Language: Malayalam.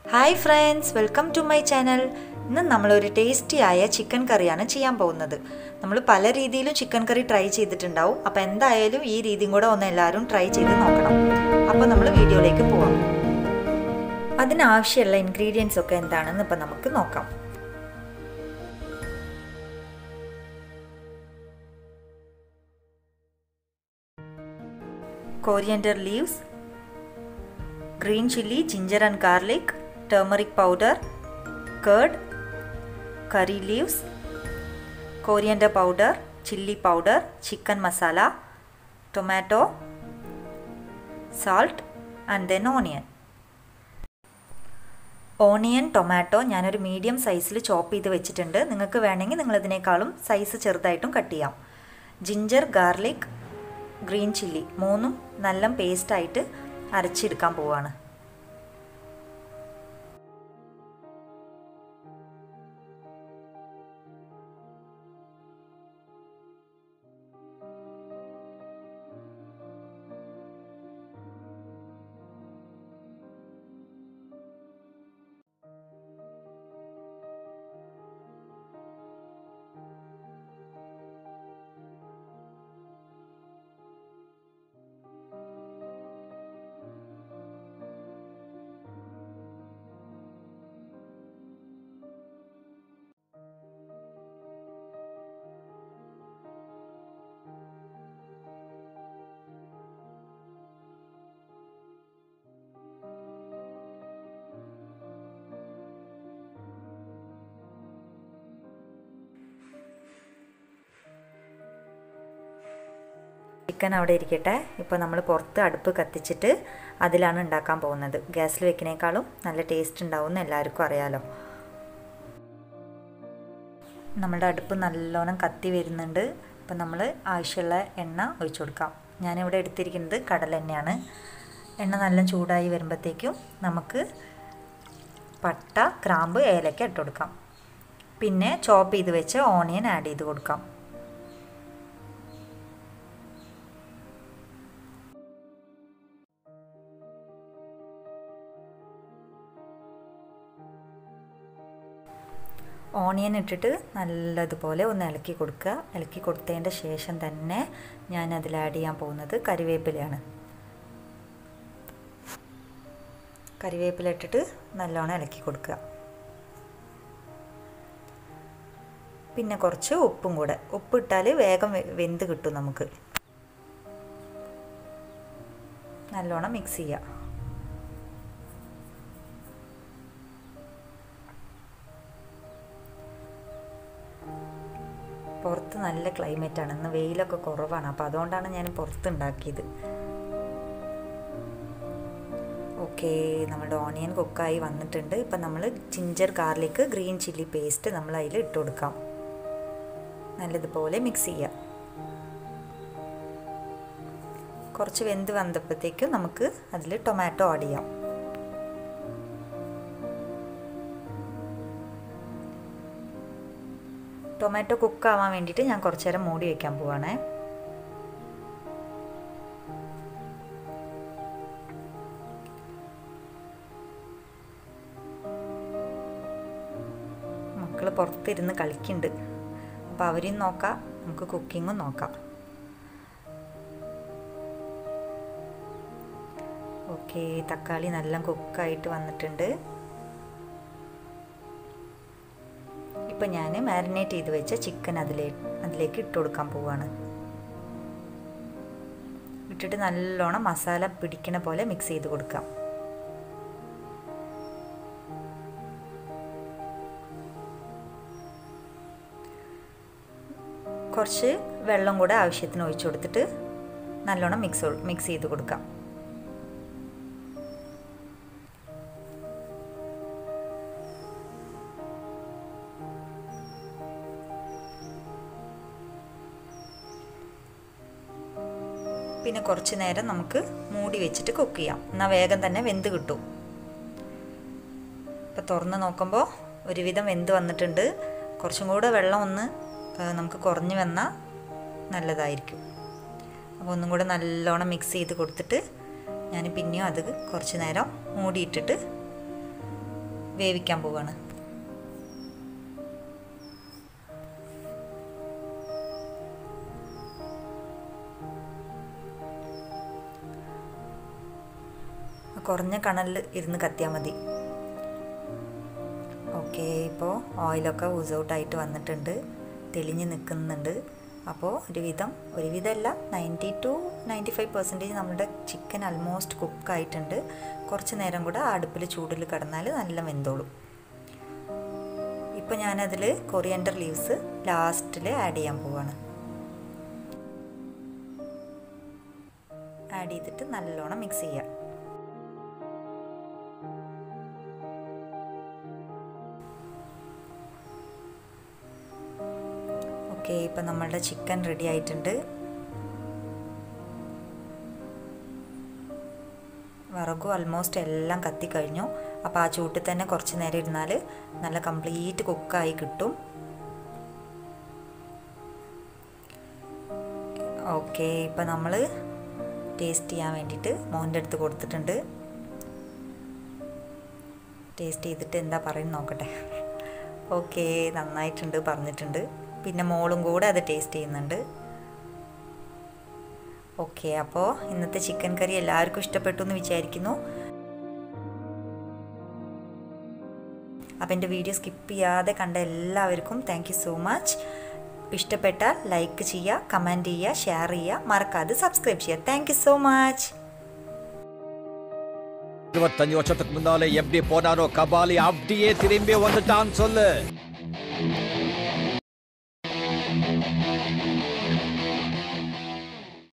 Hi friends welcome to my channel ഇന്ന് നമ്മളൊരു ടേസ്റ്റി ആയ ചിക്കൻ കറിയാണ് ചെയ്യാൻ പോകുന്നത് നമ്മൾ പല രീതിയിലും ചിക്കൻ കറി ട്രൈ ചെയ്തിട്ടുണ്ടാവും അപ്പോൾ എന്തായാലും ഈ രീതിയും കൂടെ ഒന്ന് എല്ലാവരും ട്രൈ ചെയ്ത് നോക്കണം അപ്പോൾ നമ്മൾ വീഡിയോയിലേക്ക് പോവാം അതിനാവശ്യമുള്ള ഇൻഗ്രീഡിയൻസ് ഒക്കെ എന്താണെന്ന് ഇപ്പം നമുക്ക് നോക്കാം coriander leaves, green chili, ginger and garlic, turmeric powder, curd, curry leaves, coriander powder, chili powder, chicken masala, tomato, salt and then onion. Onion tomato ഞാനൊരു മീഡിയം സൈസിൽ ചോപ്പ് ചെയ്ത് വെച്ചിട്ടുണ്ട് നിങ്ങൾക്ക് വേണമെങ്കിൽ നിങ്ങളിതിനേക്കാളും സൈസ് ചെറുതായിട്ടും കട്ട് ചെയ്യാം ജിഞ്ചർ ഗാർലിക് ഗ്രീൻ ചില്ലി മൂന്നും നല്ല പേസ്റ്റായിട്ട് അരച്ചെടുക്കാൻ പോവാണ് ചിക്കൻ അവിടെ ഇരിക്കട്ടെ ഇപ്പോൾ നമ്മൾ പുറത്ത് അടുപ്പ് കത്തിച്ചിട്ട് അതിലാണ് ഉണ്ടാക്കാൻ പോകുന്നത് ഗ്യാസിൽ വെക്കുന്നേക്കാളും നല്ല ടേസ്റ്റ് ഉണ്ടാവും എന്ന് എല്ലാവർക്കും അറിയാലോ നമ്മുടെ അടുപ്പ് നല്ലോണം കത്തി വരുന്നുണ്ട് അപ്പം നമ്മൾ ആവശ്യമുള്ള എണ്ണ ഒഴിച്ചു കൊടുക്കാം ഞാനിവിടെ എടുത്തിരിക്കുന്നത് കടലെണ്ണയാണ് എണ്ണ നല്ല ചൂടായി വരുമ്പോഴത്തേക്കും നമുക്ക് പട്ട ക്രാമ്പ് ഏലക്ക ഇട്ട് കൊടുക്കാം പിന്നെ ചോപ്പ് ചെയ്ത് വെച്ച് ഓണിയൻ ആഡ് ചെയ്ത് കൊടുക്കാം ഓണിയൻ ഇട്ടിട്ട് നല്ലതുപോലെ ഒന്ന് ഇളക്കി കൊടുക്കുക ഇളക്കി കൊടുത്തതിൻ്റെ ശേഷം തന്നെ ഞാൻ അതിൽ ആഡ് ചെയ്യാൻ പോകുന്നത് കരിവേപ്പിലയാണ് കരിവേപ്പില ഇട്ടിട്ട് നല്ലോണം ഇളക്കി കൊടുക്കുക പിന്നെ കുറച്ച് ഉപ്പും കൂടെ ഉപ്പിട്ടാൽ വേഗം വെന്ത് കിട്ടും നമുക്ക് നല്ലോണം മിക്സ് ചെയ്യുക പുറത്ത് നല്ല ക്ലൈമറ്റാണ് ഇന്ന് വെയിലൊക്കെ കുറവാണ് അപ്പോൾ അതുകൊണ്ടാണ് ഞാൻ പുറത്ത് ഉണ്ടാക്കിയത് ഓക്കെ നമ്മുടെ ഓണിയൻ കുക്കായി വന്നിട്ടുണ്ട് ഇപ്പം നമ്മൾ ginger garlic green chilli paste നമ്മൾ അതിൽ ഇട്ട് കൊടുക്കാം നല്ലതുപോലെ മിക്സ് ചെയ്യാം കുറച്ച് വെന്ത് വന്നപ്പോഴത്തേക്കും നമുക്ക് അതിൽ ടൊമാറ്റോ ആഡ് ചെയ്യാം ടൊമാറ്റോ കുക്കാവാൻ വേണ്ടിയിട്ട് ഞാൻ കുറച്ച് നേരം മൂടി വയ്ക്കാൻ പോവാണേ മക്കൾ പുറത്തിരുന്ന് കളിക്കുന്നുണ്ട് അപ്പോൾ അവരെയും നോക്കാം നമുക്ക് കുക്കിങ്ങും നോക്കാം ഓക്കെ തക്കാളി നല്ല കുക്കായിട്ട് വന്നിട്ടുണ്ട് ഇപ്പം ഞാൻ മാരിനേറ്റ് ചെയ്ത് വെച്ച ചിക്കൻ അതിലേ അതിലേക്ക് ഇട്ട് കൊടുക്കാൻ പോവാണ് ഇട്ടിട്ട് നല്ലോണം മസാല പിടിക്കണ പോലെ മിക്സ് ചെയ്ത് കൊടുക്കാം കുറച്ച് വെള്ളം കൂടെ ആവശ്യത്തിന് ഒഴിച്ചു കൊടുത്തിട്ട് നല്ലോണം മിക്സ് മിക്സ് ചെയ്ത് കൊടുക്കാം പിന്നെ കുറച്ച് നേരം നമുക്ക് മൂടി വെച്ചിട്ട് കുക്ക് ചെയ്യാം എന്നാൽ വേഗം തന്നെ വെന്ത് കിട്ടും ഇപ്പോൾ തുറന്ന് നോക്കുമ്പോൾ ഒരുവിധം വെന്ത് വന്നിട്ടുണ്ട് കുറച്ചും കൂടെ വെള്ളം ഒന്ന് നമുക്ക് കുറഞ്ഞു വന്നാൽ നല്ലതായിരിക്കും അപ്പോൾ ഒന്നും കൂടെ നല്ലോണം മിക്സ് ചെയ്ത് കൊടുത്തിട്ട് ഞാൻ പിന്നെയും അത് കുറച്ച് നേരം മൂടിയിട്ടിട്ട് വേവിക്കാൻ പോവാണ് കുറഞ്ഞ കണലിൽ ഇരുന്ന് കത്തിയാൽ മതി ഓക്കെ ഇപ്പോൾ ഓയിലൊക്കെ ഊസ് ഔട്ടായിട്ട് വന്നിട്ടുണ്ട് തെളിഞ്ഞ് നിൽക്കുന്നുണ്ട് അപ്പോൾ ഒരുവിധം ഒരുവിധമല്ല ninety two ninety five percentage നമ്മുടെ ചിക്കൻ ആൾമോസ്റ്റ് കുക്കായിട്ടുണ്ട് കുറച്ച് നേരം കൂടെ അടുപ്പിൽ ചൂടിൽ കിടന്നാൽ നല്ല വെന്തോളും ഇപ്പോൾ ഞാനതിൽ കൊറിയൻഡർ ലീവ്സ് ലാസ്റ്റിൽ ആഡ് ചെയ്യാൻ പോവാണ് ആഡ് ചെയ്തിട്ട് നല്ലോണം മിക്സ് ചെയ്യാം ഓക്കെ ഇപ്പം നമ്മളുടെ ചിക്കൻ റെഡി ആയിട്ടുണ്ട് വിറകും ആൾമോസ്റ്റ് എല്ലാം കത്തിക്കഴിഞ്ഞു അപ്പോൾ ആ ചൂട്ടിൽ തന്നെ കുറച്ച് നേരം ഇരുന്നാൽ നല്ല കംപ്ലീറ്റ് കുക്കായി കിട്ടും ഓക്കെ ഇപ്പം നമ്മൾ ടേസ്റ്റ് ചെയ്യാൻ വേണ്ടിയിട്ട് മോൻ്റെ അടുത്ത് കൊടുത്തിട്ടുണ്ട് ടേസ്റ്റ് ചെയ്തിട്ട് എന്താ പറയുന്നത് നോക്കട്ടെ ഓക്കെ നന്നായിട്ടുണ്ട് പറഞ്ഞിട്ടുണ്ട് പിന്നെ മോളും കൂടെ അത് ടേസ്റ്റ് ചെയ്യുന്നുണ്ട് ഓക്കെ അപ്പോൾ ഇന്നത്തെ ചിക്കൻ കറി എല്ലാവർക്കും ഇഷ്ടപ്പെട്ടു എന്ന് വിചാരിക്കുന്നു അപ്പോൾ എൻ്റെ വീഡിയോ സ്കിപ്പ് ചെയ്യാതെ കണ്ട എല്ലാവർക്കും താങ്ക് യു സോ മച്ച് ഇഷ്ടപ്പെട്ടാൽ ലൈക്ക് ചെയ്യുക കമൻറ്റ് ചെയ്യുക ഷെയർ ചെയ്യുക മറക്കാതെ സബ്സ്ക്രൈബ് ചെയ്യുക താങ്ക് യു സോ മച്ച് இருபத்தஞ்சு வருஷத்துக்கு முன்னாலே எப்படி போனாரோ கபாலி அப்படியே திரும்பி வந்துட்டான்னு சொல்லு